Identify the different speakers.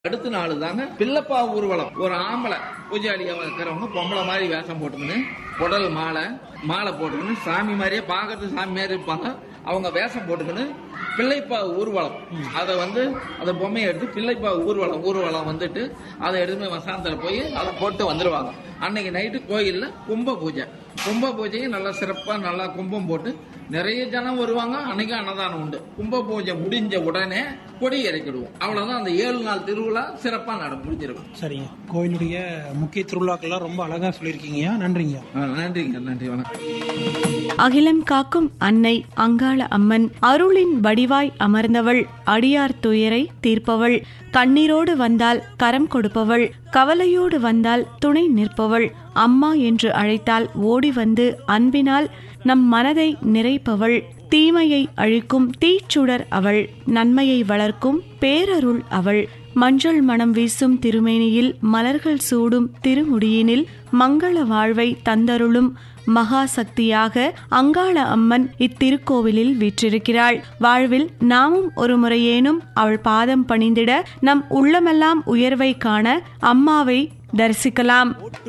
Speaker 1: அடுத்த நாள் தாங்க பிள்ளப்பா ஊர்வலம் ஒரு ஆம்பளை பூஜாரியா இருக்கிறவங்க பொம்பளை மாதிரி வேஷம் போட்டுக்கின்னு குடல் மாலை மாலை போட்டுக்கின்னு சாமி மாதிரியே பார்க்கறது சாமி மாதிரி இருப்பாங்க அவங்க வேஷம் போட்டுக்கின்னு பிள்ளைப்பா ஊர்வலம் அதை வந்து அந்த பொம்மையை எடுத்து பிள்ளைப்பா ஊர்வலம் ஊர்வலம் வந்துட்டு அதை எடுத்து போய் வசாந்தத்தில் போய் அதை போட்டு வந்துடுவாங்க அன்னைக்கு நைட்டு கோயில்ல கும்ப பூஜை கும்ப பூஜையும் நல்லா சிறப்பா நல்லா கும்பம் போட்டு நிறைய ஜனம் வருவாங்க அன்னைக்கு அன்னதானம் உண்டு கும்ப பூஜை முடிஞ்ச உடனே கொடி இறக்கிடுவோம் அவ்வளவுதான் அந்த ஏழு நாள் திருவிழா சிறப்பா நட முடிஞ்சிருக்கும்
Speaker 2: சரிங்க கோயிலுடைய முக்கிய திருவிழாக்கள்லாம் ரொம்ப அழகா சொல்லியிருக்கீங்க நன்றிங்க
Speaker 1: ஆ, நன்றிங்க நன்றி வணக்கம்
Speaker 3: அகிலம் காக்கும் அன்னை அங்காள அம்மன் அருளின் வடிவாய் அமர்ந்தவள் அடியார் துயரை தீர்ப்பவள் கண்ணீரோடு வந்தால் கரம் கொடுப்பவள் கவலையோடு வந்தால் துணை நிற்பவள் அம்மா என்று அழைத்தால் ஓடி வந்து அன்பினால் நம் மனதை நிறைப்பவள் தீமையை அழிக்கும் தீச்சுடர் அவள் நன்மையை வளர்க்கும் பேரருள் அவள் மஞ்சள் மணம் வீசும் திருமேனியில் மலர்கள் சூடும் திருமுடியினில் மங்கள வாழ்வை தந்தருளும் மகா சக்தியாக அங்காள அம்மன் இத்திருக்கோவிலில் வீற்றிருக்கிறாள் வாழ்வில் நாமும் ஒரு முறையேனும் அவள் பாதம் பணிந்திட நம் உள்ளமெல்லாம் உயர்வை காண அம்மாவை தரிசிக்கலாம்